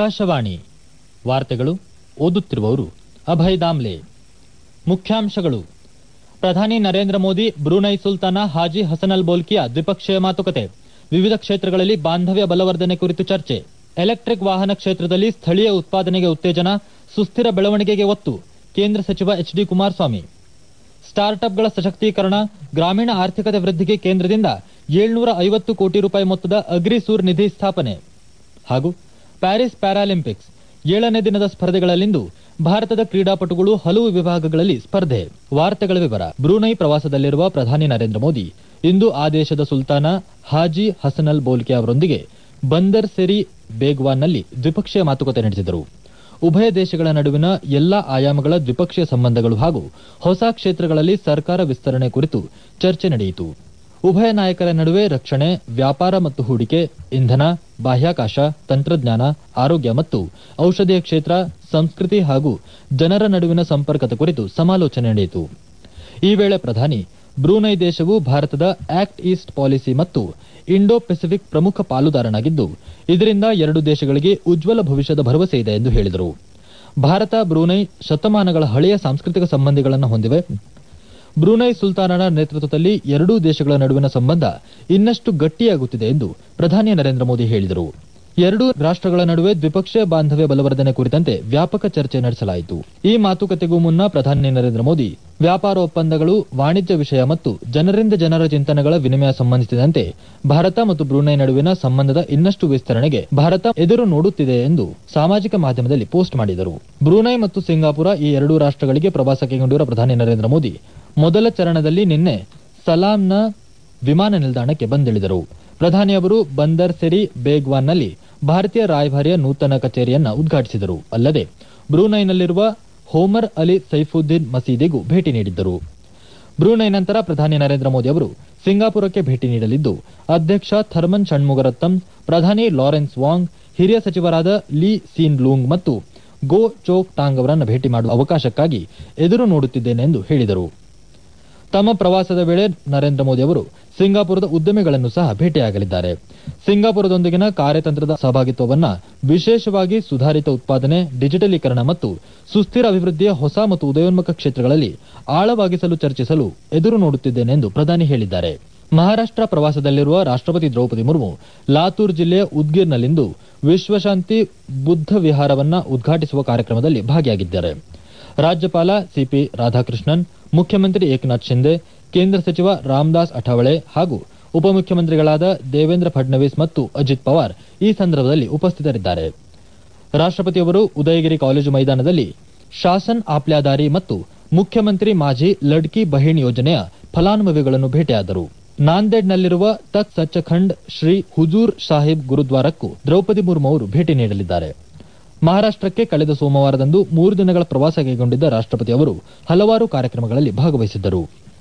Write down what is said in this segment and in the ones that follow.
ಆಕಾಶವಾಣಿ ವಾರ್ತೆಗಳು ಓದುತ್ತಿರುವವರು ಅಭಯ್ ದಾಮ್ಲೆ ಮುಖ್ಯಾಂಶಗಳು ಪ್ರಧಾನಿ ನರೇಂದ್ರ ಮೋದಿ ಬ್ರೂನೈ ಸುಲ್ತಾನ ಹಾಜಿ ಹಸನಲ್ ಬೋಲ್ಕಿಯ ದ್ವಿಪಕ್ಷೀಯ ಮಾತುಕತೆ ವಿವಿಧ ಕ್ಷೇತ್ರಗಳಲ್ಲಿ ಬಾಂಧವ್ಯ ಬಲವರ್ಧನೆ ಕುರಿತು ಚರ್ಚೆ ಎಲೆಕ್ಟ್ರಿಕ್ ವಾಹನ ಕ್ಷೇತ್ರದಲ್ಲಿ ಸ್ಥಳೀಯ ಉತ್ಪಾದನೆಗೆ ಉತ್ತೇಜನ ಸುಸ್ಥಿರ ಬೆಳವಣಿಗೆಗೆ ಒತ್ತು ಕೇಂದ್ರ ಸಚಿವ ಎಚ್ ಡಿ ಕುಮಾರಸ್ವಾಮಿ ಸ್ಟಾರ್ಟ್ಅಪ್ಗಳ ಸಶಕ್ತೀಕರಣ ಗ್ರಾಮೀಣ ಆರ್ಥಿಕತೆ ವೃದ್ಧಿಗೆ ಕೇಂದ್ರದಿಂದ ಏಳ್ನೂರ ಐವತ್ತು ಕೋಟಿ ರೂಪಾಯಿ ಮೊತ್ತದ ಅಗ್ರಿಸೂರ್ ನಿಧಿ ಸ್ಥಾಪನೆ ಹಾಗೂ ಪ್ಯಾರಿಸ್ ಪ್ಯಾರಾಲಿಂಪಿಕ್ಸ್ ಏಳನೇ ದಿನದ ಸ್ಪರ್ಧೆಗಳಲ್ಲಿಂದು ಭಾರತದ ಕ್ರೀಡಾಪಟುಗಳು ಹಲವು ವಿಭಾಗಗಳಲ್ಲಿ ಸ್ಪರ್ಧೆ ವಾರ್ತೆಗಳ ವಿವರ ಬ್ರೂನೈ ಪ್ರವಾಸದಲ್ಲಿರುವ ಪ್ರಧಾನಿ ನರೇಂದ್ರ ಮೋದಿ ಇಂದು ಆ ದೇಶದ ಸುಲ್ತಾನ ಹಾಜಿ ಹಸನಲ್ ಬೋಲ್ಕೆ ಅವರೊಂದಿಗೆ ಬಂದರ್ ಸೆರಿ ಬೇಗ್ವಾನ್ನಲ್ಲಿ ದ್ವಿಪಕ್ಷೀಯ ಮಾತುಕತೆ ನಡೆಸಿದರು ಉಭಯ ದೇಶಗಳ ನಡುವಿನ ಎಲ್ಲಾ ಆಯಾಮಗಳ ದ್ವಿಪಕ್ಷೀಯ ಸಂಬಂಧಗಳು ಹಾಗೂ ಹೊಸ ಕ್ಷೇತ್ರಗಳಲ್ಲಿ ಸರ್ಕಾರ ವಿಸ್ತರಣೆ ಕುರಿತು ಚರ್ಚೆ ನಡೆಯಿತು ಉಭಯ ನಾಯಕರ ನಡುವೆ ರಕ್ಷಣೆ ವ್ಯಾಪಾರ ಮತ್ತು ಹೂಡಿಕೆ ಇಂಧನ ಬಾಹ್ಯಾಕಾಶ ತಂತ್ರಜ್ಞಾನ ಆರೋಗ್ಯ ಮತ್ತು ಔಷಧೀಯ ಕ್ಷೇತ್ರ ಸಂಸ್ಕೃತಿ ಹಾಗೂ ಜನರ ನಡುವಿನ ಸಂಪರ್ಕದ ಕುರಿತು ಸಮಾಲೋಚನೆ ನಡೆಯಿತು ಈ ವೇಳೆ ಪ್ರಧಾನಿ ಬ್ರೂನೈ ದೇಶವು ಭಾರತದ ಆಕ್ಟ್ ಈಸ್ಟ್ ಪಾಲಿಸಿ ಮತ್ತು ಇಂಡೋ ಪೆಸಿಫಿಕ್ ಪ್ರಮುಖ ಪಾಲುದಾರನಾಗಿದ್ದು ಇದರಿಂದ ಎರಡು ದೇಶಗಳಿಗೆ ಉಜ್ವಲ ಭವಿಷ್ಯದ ಭರವಸೆ ಇದೆ ಎಂದು ಹೇಳಿದರು ಭಾರತ ಬ್ರೂನೈ ಶತಮಾನಗಳ ಹಳೆಯ ಸಾಂಸ್ಕೃತಿಕ ಸಂಬಂಧಗಳನ್ನು ಹೊಂದಿವೆ ಬ್ರೂನೈ ಸುಲ್ತಾನನ ನೇತೃತ್ವದಲ್ಲಿ ಎರಡೂ ದೇಶಗಳ ನಡುವಿನ ಸಂಬಂಧ ಇನ್ನಷ್ಟು ಗಟ್ಟಿಯಾಗುತ್ತಿದೆ ಎಂದು ಪ್ರಧಾನಿ ನರೇಂದ್ರ ಮೋದಿ ಹೇಳಿದರು ಎರಡೂ ರಾಷ್ಟಗಳ ನಡುವೆ ದ್ವಿಪಕ್ಷೀಯ ಬಾಂಧವ್ಯ ಬಲವರ್ಧನೆ ಕುರಿತಂತೆ ವ್ಯಾಪಕ ಚರ್ಚೆ ನಡೆಸಲಾಯಿತು ಈ ಮಾತುಕತೆಗೂ ಮುನ್ನ ಪ್ರಧಾನಿ ನರೇಂದ್ರ ಮೋದಿ ವ್ಯಾಪಾರ ಒಪ್ಪಂದಗಳು ವಾಣಿಜ್ಯ ವಿಷಯ ಮತ್ತು ಜನರಿಂದ ಜನರ ಚಿಂತನೆಗಳ ವಿನಿಮಯ ಸಂಬಂಧಿಸಿದಂತೆ ಭಾರತ ಮತ್ತು ಬ್ರೂನೈ ನಡುವಿನ ಸಂಬಂಧದ ಇನ್ನಷ್ಟು ವಿಸ್ತರಣೆಗೆ ಭಾರತ ಎದುರು ನೋಡುತ್ತಿದೆ ಎಂದು ಸಾಮಾಜಿಕ ಮಾಧ್ಯಮದಲ್ಲಿ ಪೋಸ್ಟ್ ಮಾಡಿದರು ಬ್ರೂನೈ ಮತ್ತು ಸಿಂಗಾಪುರ ಈ ಎರಡೂ ರಾಷ್ಟಗಳಿಗೆ ಪ್ರವಾಸ ಕೈಗೊಂಡಿರುವ ಪ್ರಧಾನಿ ನರೇಂದ್ರ ಮೋದಿ ಮೊದಲ ಚರಣದಲ್ಲಿ ನಿನ್ನೆ ಸಲಾಂನ ವಿಮಾನ ನಿಲ್ದಾಣಕ್ಕೆ ಬಂದಿಳಿದರು ಪ್ರಧಾನಿ ಅವರು ಬಂದರ್ ಸೆರಿ ಬೇಗ್ವಾನ್ನಲ್ಲಿ ಭಾರತೀಯ ರಾಯಭಾರಿಯ ನೂತನ ಕಚೇರಿಯನ್ನ ಉದ್ಘಾಟಿಸಿದರು ಅಲ್ಲದೆ ಬ್ರೂನೈನಲ್ಲಿರುವ ಹೋಮರ್ ಅಲಿ ಸೈಫುದ್ದೀನ್ ಮಸೀದಿಗೂ ಭೇಟಿ ನೀಡಿದ್ದರು ಬ್ರೂನೈ ನಂತರ ಪ್ರಧಾನಿ ನರೇಂದ್ರ ಮೋದಿ ಅವರು ಸಿಂಗಾಪುರಕ್ಕೆ ಭೇಟಿ ನೀಡಲಿದ್ದು ಅಧ್ಯಕ್ಷ ಥರ್ಮನ್ ಷಣ್ಮುಗರತ್ನಂ ಪ್ರಧಾನಿ ಲಾರೆನ್ಸ್ ವಾಂಗ್ ಹಿರಿಯ ಸಚಿವರಾದ ಲೀ ಸೀನ್ ಲೂಂಗ್ ಮತ್ತು ಗೋ ಚೋಕ್ ಟಾಂಗ್ ಅವರನ್ನು ಭೇಟಿ ಮಾಡುವ ಅವಕಾಶಕ್ಕಾಗಿ ಎದುರು ನೋಡುತ್ತಿದ್ದೇನೆ ಎಂದು ಹೇಳಿದರು ತಮ್ಮ ಪ್ರವಾಸದ ವೇಳೆ ನರೇಂದ್ರ ಮೋದಿ ಅವರು ಸಿಂಗಾಪುರದ ಉದ್ಯಮಿಗಳನ್ನು ಸಹ ಭೇಟಿಯಾಗಲಿದ್ದಾರೆ ಸಿಂಗಾಪುರದೊಂದಿಗಿನ ಕಾರ್ಯತಂತ್ರದ ಸಹಭಾಗಿತ್ವವನ್ನ ವಿಶೇಷವಾಗಿ ಸುಧಾರಿತ ಉತ್ಪಾದನೆ ಡಿಜಿಟಲೀಕರಣ ಮತ್ತು ಸುಸ್ಥಿರ ಅಭಿವೃದ್ಧಿಯ ಹೊಸ ಮತ್ತು ಉದಯೋನ್ಮುಖ ಕ್ಷೇತ್ರಗಳಲ್ಲಿ ಆಳವಾಗಿಸಲು ಚರ್ಚಿಸಲು ಎದುರು ನೋಡುತ್ತಿದ್ದೇನೆ ಎಂದು ಪ್ರಧಾನಿ ಹೇಳಿದ್ದಾರೆ ಮಹಾರಾಷ್ಟ್ರ ಪ್ರವಾಸದಲ್ಲಿರುವ ರಾಷ್ಟಪತಿ ದ್ರೌಪದಿ ಮುರ್ಮು ಲಾತೂರ್ ಜಿಲ್ಲೆಯ ಉದ್ಗಿರ್ನಲ್ಲಿಂದು ವಿಶ್ವಶಾಂತಿ ಬುದ್ಧ ವಿಹಾರವನ್ನ ಉದ್ಘಾಟಿಸುವ ಕಾರ್ಯಕ್ರಮದಲ್ಲಿ ಭಾಗಿಯಾಗಿದ್ದಾರೆ ರಾಜ್ಯಪಾಲ ಸಿಪಿ ರಾಧಾಕೃಷ್ಣನ್ ಮುಖ್ಯಮಂತ್ರಿ ಏಕನಾಥ್ ಶಿಂದೆ ಕೇಂದ್ರ ಸಚಿವ ರಾಮದಾಸ್ ಅಠಾವಳೆ ಹಾಗೂ ಉಪಮುಖ್ಯಮಂತ್ರಿಗಳಾದ ದೇವೇಂದ್ರ ಫಡ್ನವೀಸ್ ಮತ್ತು ಅಜಿತ್ ಪವಾರ್ ಈ ಸಂದರ್ಭದಲ್ಲಿ ಉಪಸ್ಥಿತರಿದ್ದಾರೆ ರಾಷ್ಟಪತಿಯವರು ಉದಯಗಿರಿ ಕಾಲೇಜು ಮೈದಾನದಲ್ಲಿ ಶಾಸನ್ ಆಪ್ಲಾದಾರಿ ಮತ್ತು ಮುಖ್ಯಮಂತ್ರಿ ಮಾಜಿ ಲಡ್ಕಿ ಬಹಿಣ್ ಯೋಜನೆಯ ಫಲಾನುಭವಿಗಳನ್ನು ಭೇಟಿಯಾದರು ನಾಂದೇಡ್ನಲ್ಲಿರುವ ತಕ್ ಸಚ್ಚಖಂಡ್ ಶ್ರೀ ಹುಜೂರ್ ಸಾಹಿಬ್ ಗುರುದ್ವಾರಕ್ಕೂ ದ್ರೌಪದಿ ಮುರ್ಮು ಅವರು ಭೇಟಿ ನೀಡಲಿದ್ದಾರೆ ಮಹಾರಾಷ್ಟಕ್ಕೆ ಕಳೆದ ಸೋಮವಾರದಂದು ಮೂರು ದಿನಗಳ ಪ್ರವಾಸ ಕೈಗೊಂಡಿದ್ದ ರಾಷ್ಟಪತಿ ಅವರು ಹಲವಾರು ಕಾರ್ಯಕ್ರಮಗಳಲ್ಲಿ ಭಾಗವಹಿಸಿದ್ದರು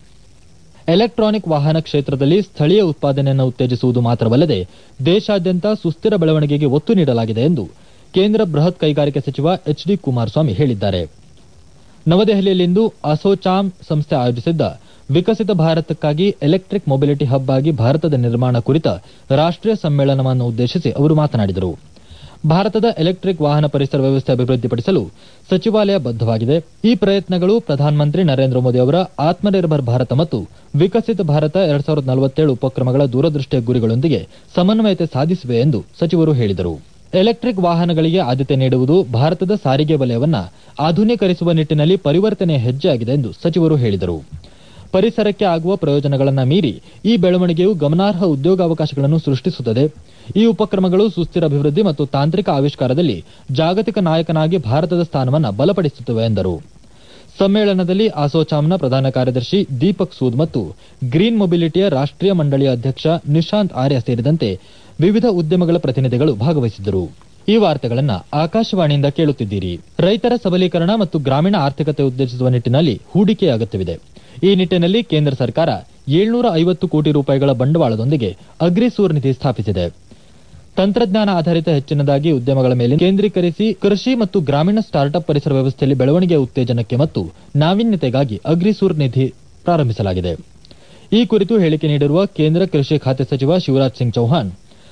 ಎಲೆಕ್ಟ್ರಾನಿಕ್ ವಾಹನ ಕ್ಷೇತ್ರದಲ್ಲಿ ಸ್ಥಳೀಯ ಉತ್ಪಾದನೆಯನ್ನು ಉತ್ತೇಜಿಸುವುದು ಮಾತ್ರವಲ್ಲದೆ ದೇಶಾದ್ಯಂತ ಸುಸ್ಥಿರ ಬೆಳವಣಿಗೆಗೆ ಒತ್ತು ನೀಡಲಾಗಿದೆ ಎಂದು ಕೇಂದ್ರ ಬೃಹತ್ ಕೈಗಾರಿಕೆ ಸಚಿವ ಎಚ್ ಡಿ ಕುಮಾರಸ್ವಾಮಿ ಹೇಳಿದ್ದಾರೆ ನವದೆಹಲಿಯಲ್ಲಿಂದು ಅಸೋಚಾಮ್ ಸಂಸ್ಥೆ ಆಯೋಜಿಸಿದ್ದ ವಿಕಸಿತ ಭಾರತಕ್ಕಾಗಿ ಎಲೆಕ್ಟ್ರಿಕ್ ಮೊಬಿಲಿಟಿ ಹಬ್ ಆಗಿ ಭಾರತದ ನಿರ್ಮಾಣ ಕುರಿತ ರಾಷ್ಟೀಯ ಸಮ್ಮೇಳನವನ್ನು ಉದ್ದೇಶಿಸಿ ಅವರು ಮಾತನಾಡಿದರು ಭಾರತದ ಎಲೆಕ್ಟ್ರಿಕ್ ವಾಹನ ಪರಿಸರ ವ್ಯವಸ್ಥೆ ಅಭಿವೃದ್ಧಿಪಡಿಸಲು ಸಚಿವಾಲಯ ಬದ್ದವಾಗಿದೆ ಈ ಪ್ರಯತ್ನಗಳು ಪ್ರಧಾನಮಂತ್ರಿ ನರೇಂದ್ರ ಮೋದಿ ಅವರ ಆತ್ಮನಿರ್ಭರ್ ಭಾರತ ಮತ್ತು ವಿಕಸಿತ ಭಾರತ ಎರಡ್ ಸಾವಿರದ ನಲವತ್ತೇಳು ಉಪಕ್ರಮಗಳ ದೂರದೃಷ್ಟಿಯ ಗುರಿಗಳೊಂದಿಗೆ ಸಮನ್ವಯತೆ ಸಾಧಿಸಿವೆ ಎಂದು ಸಚಿವರು ಹೇಳಿದರು ಎಲೆಕ್ಟ್ರಿಕ್ ವಾಹನಗಳಿಗೆ ಆದ್ಯತೆ ನೀಡುವುದು ಭಾರತದ ಸಾರಿಗೆ ವಲಯವನ್ನ ಆಧುನೀಕರಿಸುವ ನಿಟ್ಟಿನಲ್ಲಿ ಪರಿವರ್ತನೆಯ ಹೆಜ್ಜೆಯಾಗಿದೆ ಎಂದು ಸಚಿವರು ಹೇಳಿದರು ಪರಿಸರಕ್ಕೆ ಆಗುವ ಪ್ರಯೋಜನಗಳನ್ನ ಮೀರಿ ಈ ಬೆಳವಣಿಗೆಯು ಗಮನಾರ್ಹ ಉದ್ಯೋಗಾವಕಾಶಗಳನ್ನು ಸೃಷ್ಟಿಸುತ್ತದೆ ಈ ಉಪಕ್ರಮಗಳು ಸುಸ್ಥಿರ ಅಭಿವೃದ್ಧಿ ಮತ್ತು ತಾಂತ್ರಿಕ ಆವಿಷ್ಕಾರದಲ್ಲಿ ಜಾಗತಿಕ ನಾಯಕನಾಗಿ ಭಾರತದ ಸ್ಥಾನವನ್ನು ಬಲಪಡಿಸುತ್ತವೆ ಎಂದರು ಸಮ್ಮೇಳನದಲ್ಲಿ ಅಸೋಚಾಮ್ನ ಪ್ರಧಾನ ಕಾರ್ಯದರ್ಶಿ ದೀಪಕ್ ಸೂದ್ ಮತ್ತು ಗ್ರೀನ್ ಮೊಬಿಲಿಟಿಯ ರಾಷ್ಟೀಯ ಮಂಡಳಿಯ ಅಧ್ಯಕ್ಷ ನಿಶಾಂತ್ ಆರ್ಯ ಸೇರಿದಂತೆ ವಿವಿಧ ಉದ್ಯಮಗಳ ಪ್ರತಿನಿಧಿಗಳು ಭಾಗವಹಿಸಿದ್ದರು ಈ ವಾರ್ತೆಗಳನ್ನ ಆಕಾಶವಾಣಿಯಿಂದ ಕೇಳುತ್ತಿದ್ದೀರಿ ರೈತರ ಸಬಲೀಕರಣ ಮತ್ತು ಗ್ರಾಮೀಣ ಆರ್ಥಿಕತೆ ಉತ್ತೇಜಿಸುವ ನಿಟ್ಟಿನಲ್ಲಿ ಹೂಡಿಕೆ ಅಗತ್ಯವಿದೆ ಈ ನಿಟ್ಟಿನಲ್ಲಿ ಕೇಂದ್ರ ಸರ್ಕಾರ ಏಳ್ನೂರ ಐವತ್ತು ಕೋಟಿ ರೂಪಾಯಿಗಳ ಬಂಡವಾಳದೊಂದಿಗೆ ಅಗ್ರಿಸೂರ್ ನಿಧಿ ಸ್ಥಾಪಿಸಿದೆ ತಂತ್ರಜ್ಞಾನ ಆಧಾರಿತ ಹೆಚ್ಚಿನದಾಗಿ ಉದ್ಯಮಗಳ ಮೇಲೆ ಕೇಂದ್ರೀಕರಿಸಿ ಕೃಷಿ ಮತ್ತು ಗ್ರಾಮೀಣ ಸ್ಟಾರ್ಟ್ಅಪ್ ಪರಿಸರ ವ್ಯವಸ್ಥೆಯಲ್ಲಿ ಬೆಳವಣಿಗೆಯ ಉತ್ತೇಜನಕ್ಕೆ ಮತ್ತು ನಾವೀನ್ಯತೆಗಾಗಿ ಅಗ್ರಿಸೂರ್ ನಿಧಿ ಪ್ರಾರಂಭಿಸಲಾಗಿದೆ ಈ ಕುರಿತು ಹೇಳಿಕೆ ನೀಡಿರುವ ಕೇಂದ್ರ ಕೃಷಿ ಖಾತೆ ಸಚಿವ ಶಿವರಾಜ್ ಸಿಂಗ್ ಚೌಹಾಣ್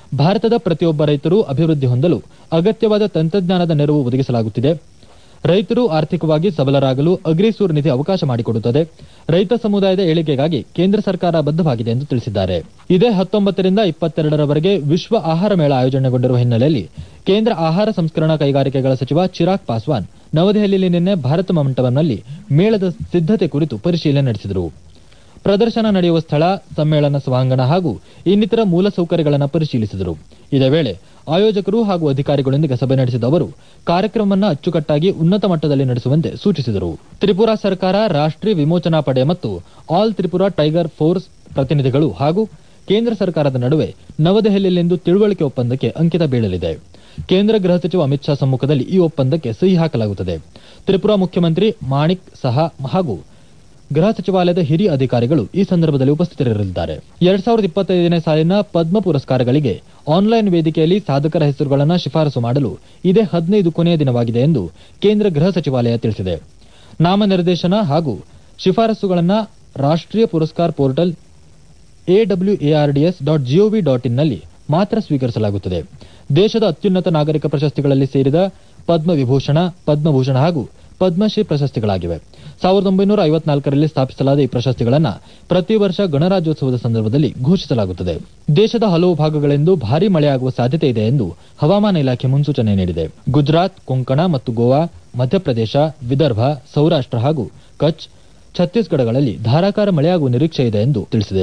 ಭಾರತದ ಪ್ರತಿಯೊಬ್ಬ ರೈತರು ಅಭಿವೃದ್ಧಿ ಹೊಂದಲು ಅಗತ್ಯವಾದ ತಂತ್ರಜ್ಞಾನದ ನೆರವು ಒದಗಿಸಲಾಗುತ್ತಿದೆ ರೈತರು ಆರ್ಥಿಕವಾಗಿ ಸಬಲರಾಗಲು ಅಗ್ರಿಸೂರ್ ನಿಧಿ ಅವಕಾಶ ಮಾಡಿಕೊಡುತ್ತದೆ ರೈತ ಸಮುದಾಯದ ಏಳಿಗೆಗಾಗಿ ಕೇಂದ್ರ ಸರ್ಕಾರ ಬದ್ಧವಾಗಿದೆ ಎಂದು ತಿಳಿಸಿದ್ದಾರೆ ಇದೇ ಹತ್ತೊಂಬತ್ತರಿಂದ ಇಪ್ಪತ್ತೆರಡರವರೆಗೆ ವಿಶ್ವ ಆಹಾರ ಮೇಳ ಆಯೋಜನೆಗೊಂಡಿರುವ ಹಿನ್ನೆಲೆಯಲ್ಲಿ ಕೇಂದ್ರ ಆಹಾರ ಸಂಸ್ಕರಣಾ ಕೈಗಾರಿಕೆಗಳ ಸಚಿವ ಚಿರಾಗ್ ಪಾಸ್ವಾನ್ ನವದೆಹಲಿಯಲ್ಲಿ ನಿನ್ನೆ ಭಾರತ ಮಂಟಪಂನಲ್ಲಿ ಮೇಳದ ಸಿದ್ದತೆ ಕುರಿತು ಪರಿಶೀಲನೆ ನಡೆಸಿದರು ಪ್ರದರ್ಶನ ನಡೆಯುವ ಸ್ಥಳ ಸಮ್ಮೇಳನ ಸಭಾಂಗಣ ಹಾಗೂ ಇನ್ನಿತರ ಮೂಲಸೌಕರ್ಯಗಳನ್ನು ಪರಿಶೀಲಿಸಿದರು ಇದೇ ವೇಳೆ ಆಯೋಜಕರು ಹಾಗೂ ಅಧಿಕಾರಿಗಳೊಂದಿಗೆ ಸಭೆ ನಡೆಸಿದ ಅವರು ಕಾರ್ಯಕ್ರಮವನ್ನು ಅಚ್ಚುಕಟ್ಟಾಗಿ ಉನ್ನತ ಮಟ್ಟದಲ್ಲಿ ನಡೆಸುವಂತೆ ಸೂಚಿಸಿದರು ತ್ರಿಪುರಾ ಸರ್ಕಾರ ರಾಷ್ಟ್ರೀಯ ವಿಮೋಚನಾ ಪಡೆ ಮತ್ತು ಆಲ್ ತ್ರಿಪುರಾ ಟೈಗರ್ ಫೋರ್ಸ್ ಪ್ರತಿನಿಧಿಗಳು ಹಾಗೂ ಕೇಂದ್ರ ಸರ್ಕಾರದ ನಡುವೆ ನವದೆಹಲಿಯಲ್ಲಿಂದು ತಿಳುವಳಿಕೆ ಒಪ್ಪಂದಕ್ಕೆ ಅಂಕಿತ ಬೀಳಲಿದೆ ಕೇಂದ್ರ ಗೃಹ ಸಚಿವ ಅಮಿತ್ ಶಾ ಸಮ್ಮುಖದಲ್ಲಿ ಈ ಒಪ್ಪಂದಕ್ಕೆ ಸಹಿ ಹಾಕಲಾಗುತ್ತದೆ ತ್ರಿಪುರಾ ಮುಖ್ಯಮಂತ್ರಿ ಮಾಣಿಕ್ ಸಹಾ ಹಾಗೂ ಗೃಹ ಸಚಿವಾಲಯದ ಹಿರಿಯ ಅಧಿಕಾರಿಗಳು ಈ ಸಂದರ್ಭದಲ್ಲಿ ಉಪಸ್ಥಿತರಿರಲಿದ್ದಾರೆ ಎರಡ್ ಸಾವಿರದ ಇಪ್ಪತ್ತೈದನೇ ಸಾಲಿನ ಪದ್ಮ ಪುರಸ್ಕಾರಗಳಿಗೆ ಆನ್ಲೈನ್ ವೇದಿಕೆಯಲ್ಲಿ ಸಾಧಕರ ಹೆಸರುಗಳನ್ನು ಶಿಫಾರಸು ಮಾಡಲು ಇದೇ ಹದಿನೈದು ಕೊನೆಯ ದಿನವಾಗಿದೆ ಎಂದು ಕೇಂದ್ರ ಗೃಹ ಸಚಿವಾಲಯ ತಿಳಿಸಿದೆ ನಾಮನಿರ್ದೇಶನ ಹಾಗೂ ಶಿಫಾರಸುಗಳನ್ನು Rashtriya Puraskar portal A W A R D S dot G O V dot ಇನ್ನಲ್ಲಿ ಮಾತ್ರ ಸ್ವೀಕರಿಸಲಾಗುತ್ತದೆ ದೇಶದ ಅತ್ಯುನ್ನತ ನಾಗರಿಕ ಪ್ರಶಸ್ತಿಗಳಲ್ಲಿ ಸೇರಿದ ಪದ್ಮ ವಿಭೂಷಣ ಪದ್ಮಭೂಷಣ ಹಾಗೂ ಪದ್ಮಶ್ರೀ ಪ್ರಶಸ್ತಿಗಳಾಗಿವೆ ಸಾವಿರದ ಒಂಬೈನೂರ ಐವತ್ನಾಲ್ಕರಲ್ಲಿ ಸ್ಥಾಪಿಸಲಾದ ಈ ಪ್ರಶಸ್ತಿಗಳನ್ನು ಪ್ರತಿ ವರ್ಷ ಗಣರಾಜ್ಯೋತ್ಸವದ ಸಂದರ್ಭದಲ್ಲಿ ಘೋಷಿಸಲಾಗುತ್ತದೆ ದೇಶದ ಹಲವು ಭಾಗಗಳಿಂದ ಭಾರೀ ಮಳೆಯಾಗುವ ಸಾಧ್ಯತೆ ಇದೆ ಎಂದು ಹವಾಮಾನ ಇಲಾಖೆ ಮುನ್ಸೂಚನೆ ನೀಡಿದೆ ಗುಜರಾತ್ ಕೊಂಕಣ ಮತ್ತು ಗೋವಾ ಮಧ್ಯಪ್ರದೇಶ ವಿದರ್ಭ ಸೌರಾಷ್ಟ್ರ ಹಾಗೂ ಕಚ್ ಛತ್ತೀಸ್ಗಢಗಳಲ್ಲಿ ಧಾರಾಕಾರ ಮಳೆಯಾಗುವ ನಿರೀಕ್ಷೆ ಇದೆ ಎಂದು ತಿಳಿಸಿದೆ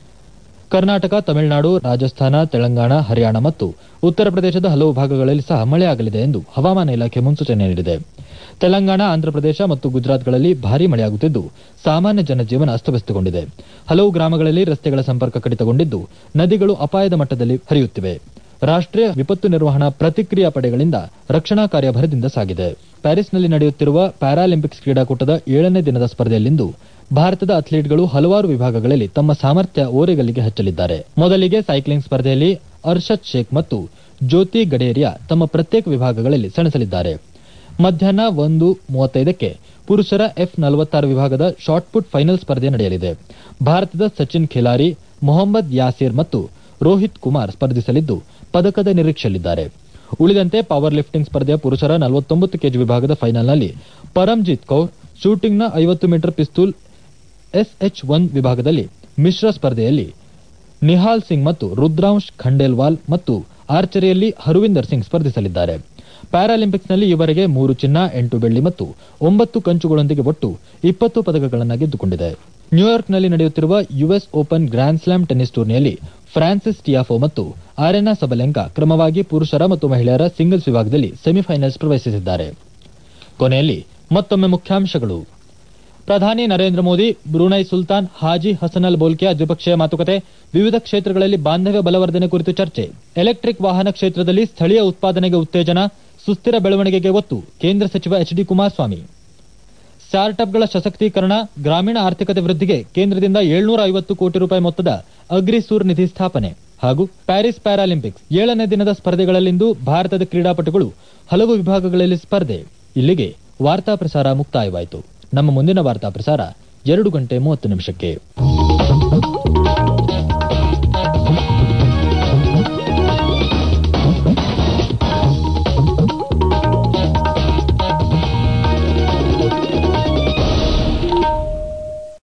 ಕರ್ನಾಟಕ ತಮಿಳುನಾಡು ರಾಜಸ್ಥಾನ ತೆಲಂಗಾಣ ಹರಿಯಾಣ ಮತ್ತು ಉತ್ತರ ಪ್ರದೇಶದ ಹಲವು ಭಾಗಗಳಲ್ಲಿ ಸಹ ಮಳೆಯಾಗಲಿದೆ ಎಂದು ಹವಾಮಾನ ಇಲಾಖೆ ಮುನ್ಸೂಚನೆ ನೀಡಿದೆ ತೆಲಂಗಾಣ ಆಂಧ್ರಪ್ರದೇಶ ಮತ್ತು ಗುಜರಾತ್ಗಳಲ್ಲಿ ಭಾರೀ ಮಳೆಯಾಗುತ್ತಿದ್ದು ಸಾಮಾನ್ಯ ಜನಜೀವನ ಅಸ್ತವ್ಯಸ್ತಗೊಂಡಿದೆ ಹಲವು ಗ್ರಾಮಗಳಲ್ಲಿ ರಸ್ತೆಗಳ ಸಂಪರ್ಕ ಕಡಿತಗೊಂಡಿದ್ದು ನದಿಗಳು ಅಪಾಯದ ಮಟ್ಟದಲ್ಲಿ ಹರಿಯುತ್ತಿವೆ ರಾಷ್ಟ್ರೀಯ ವಿಪತ್ತು ನಿರ್ವಹಣಾ ಪ್ರತಿಕ್ರಿಯಾ ಪಡೆಗಳಿಂದ ರಕ್ಷಣಾ ಕಾರ್ಯ ಭರದಿಂದ ಸಾಗಿದೆ ಪ್ಯಾರಿಸ್ನಲ್ಲಿ ನಡೆಯುತ್ತಿರುವ ಪ್ಯಾರಾಲಿಂಪಿಕ್ಸ್ ಕ್ರೀಡಾಕೂಟದ ಏಳನೇ ದಿನದ ಸ್ಪರ್ಧೆಯಲ್ಲಿಂದು ಭಾರತದ ಅಥ್ಲೀಟ್ಗಳು ಹಲವಾರು ವಿಭಾಗಗಳಲ್ಲಿ ತಮ್ಮ ಸಾಮರ್ಥ್ಯ ಓರೆಗಲ್ಲಿಗೆ ಹಚ್ಚಲಿದ್ದಾರೆ ಮೊದಲಿಗೆ ಸೈಕ್ಲಿಂಗ್ ಸ್ಪರ್ಧೆಯಲ್ಲಿ ಅರ್ಷದ್ ಶೇಖ್ ಮತ್ತು ಜ್ಯೋತಿ ಗಡೇರಿಯಾ ತಮ್ಮ ಪ್ರತ್ಯೇಕ ವಿಭಾಗಗಳಲ್ಲಿ ಸೆಣಸಲಿದ್ದಾರೆ ಮಧ್ಯಾಹ್ನ ಒಂದು ಮೂವತ್ತೈದಕ್ಕೆ ಪುರುಷರ ಎಫ್ ನಲವತ್ತಾರು ವಿಭಾಗದ ಶಾಟ್ಪುಟ್ ಫೈನಲ್ ಸ್ಪರ್ಧೆ ನಡೆಯಲಿದೆ ಭಾರತದ ಸಚಿನ್ ಖಿಲಾರಿ ಮೊಹಮ್ಮದ್ ಯಾಸೀರ್ ಮತ್ತು ರೋಹಿತ್ ಕುಮಾರ್ ಸ್ಪರ್ಧಿಸಲಿದ್ದು ಪದಕದ ನಿರೀಕ್ಷೆಯಲ್ಲಿದ್ದಾರೆ ಉಳಿದಂತೆ ಪವರ್ ಲಿಫ್ಟಿಂಗ್ ಸ್ಪರ್ಧೆಯ ಪುರುಷರ ನಲವತ್ತೊಂಬತ್ತು ಕೆಜಿ ವಿಭಾಗದ ಫೈನಲ್ನಲ್ಲಿ ಪರಂಜಿತ್ ಕೌರ್ ಶೂಟಿಂಗ್ನ ಐವತ್ತು ಮೀಟರ್ ಪಿಸ್ತೂಲ್ ಎಸ್ಎಚ್ ಒನ್ ವಿಭಾಗದಲ್ಲಿ ಮಿಶ್ರ ಸ್ಪರ್ಧೆಯಲ್ಲಿ ನಿಹಾಲ್ ಸಿಂಗ್ ಮತ್ತು ರುದ್ರಾಂಶ್ ಖಂಡೇಲ್ವಾಲ್ ಮತ್ತು ಆರ್ಚರಿಯಲ್ಲಿ ಹರುವಿಂದರ್ ಸಿಂಗ್ ಸ್ಪರ್ಧಿಸಲಿದ್ದಾರೆ ಪ್ಯಾರಾಲಿಂಪಿಕ್ಸ್ನಲ್ಲಿ ಈವರೆಗೆ ಮೂರು ಚಿನ್ನ ಎಂಟು ಬೆಳ್ಳಿ ಮತ್ತು ಒಂಬತ್ತು ಕಂಚುಗಳೊಂದಿಗೆ ಒಟ್ಟು ಇಪ್ಪತ್ತು ಪದಕಗಳನ್ನು ಗೆದ್ದುಕೊಂಡಿದೆ ನ್ಯೂಯಾರ್ಕ್ನಲ್ಲಿ ನಡೆಯುತ್ತಿರುವ US open grand slam tennis ಟೂರ್ನಿಯಲ್ಲಿ ಫ್ರಾನ್ಸಿಸ್ ಟಿಯಾಫೋ ಮತ್ತು ಆರೆನಾ ಸಬಲೆಂಕಾ ಕ್ರಮವಾಗಿ ಪುರುಷರ ಮತ್ತು ಮಹಿಳೆಯರ ಸಿಂಗಲ್ಸ್ ವಿಭಾಗದಲ್ಲಿ ಸೆಮಿಫೈನಲ್ಸ್ ಪ್ರವೇಶಿಸಿದ್ದಾರೆ ಕೊನೆಯಲ್ಲಿ ಮತ್ತೊಮ್ಮೆ ಮುಖ್ಯಾಂಶಗಳು ಪ್ರಧಾನಿ ನರೇಂದ್ರ ಮೋದಿ ಬ್ರೂನೈ ಸುಲ್ತಾನ್ ಹಾಜಿ ಹಸನಲ್ ಬೋಲ್ಕಿಯ ದ್ವಿಪಕ್ಷೀಯ ಮಾತುಕತೆ ವಿವಿಧ ಕ್ಷೇತ್ರಗಳಲ್ಲಿ ಬಾಂಧವ್ಯ ಬಲವರ್ಧನೆ ಕುರಿತು ಚರ್ಚೆ ಎಲೆಕ್ಟ್ರಿಕ್ ವಾಹನ ಕ್ಷೇತ್ರದಲ್ಲಿ ಸ್ಥಳೀಯ ಉತ್ಪಾದನೆಗೆ ಉತ್ತೇಜನ ಸುಸ್ಥಿರ ಬೆಳವಣಿಗೆಗೆ ಒತ್ತು ಕೇಂದ್ರ ಸಚಿವ ಎಚ್ ಡಿ ಕುಮಾರಸ್ವಾಮಿ ಸ್ಟಾರ್ಟ್ಅಪ್ಗಳ ಸಶಕ್ತೀಕರಣ ಗ್ರಾಮೀಣ ಆರ್ಥಿಕತೆ ವೃದ್ಧಿಗೆ ಕೇಂದ್ರದಿಂದ ಏಳ್ನೂರ ಐವತ್ತು ಕೋಟಿ ರೂಪಾಯಿ ಮೊತ್ತದ ಅಗ್ರಿಸೂರ್ ನಿಧಿ ಸ್ಥಾಪನೆ ಹಾಗೂ ಪ್ಯಾರಿಸ್ ಪ್ಯಾರಾಲಿಂಪಿಕ್ಸ್ ಏಳನೇ ದಿನದ ಸ್ಪರ್ಧೆಗಳಲ್ಲಿಂದು ಭಾರತದ ಕ್ರೀಡಾಪಟುಗಳು ಹಲವು ವಿಭಾಗಗಳಲ್ಲಿ ಸ್ಪರ್ಧೆ ಇಲ್ಲಿಗೆ ವಾರ್ತಾ ಪ್ರಸಾರ ಮುಕ್ತಾಯವಾಯಿತು ನಮ್ಮ ಮುಂದಿನ ವಾರ್ತಾ ಪ್ರಸಾರ ಎರಡು ಗಂಟೆ ಮೂವತ್ತು ನಿಮಿಷಕ್ಕೆ